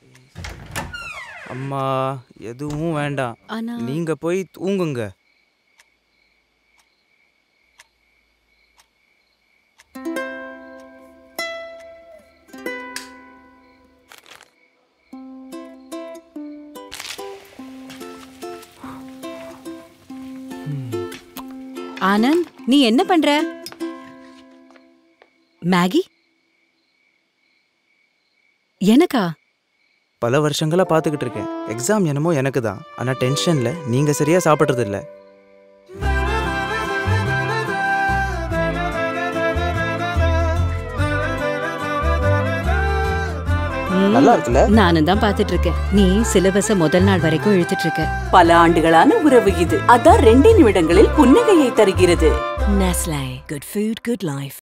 அம்மா எதுவும் வேண்டாம் ஆனா நீங்க போய் தூங்குங்க ஆனந்த் நீ என்ன பண்ற மேகி எனக்கா பல வருஷங்களா பார்த்துக்கிட்டு இருக்கேன் எக்ஸாம் என்னமோ எனக்கு தான் ஆனா டென்ஷன்ல நீங்க சரியா சாப்பிட்றது இல்ல ம், நல்லா இருக்குல்ல நானும் தான் பாத்துட்டு இருக்கேன் நீ சிலபஸ முதல் நாள் வரைக்கும் இழுத்துட்டு இருக்க பல ஆண்டுகளான உறவு இது அதான் ரெண்டே நிமிடங்களில் புன்னகையை தருகிறது Nestle. Good food, good life.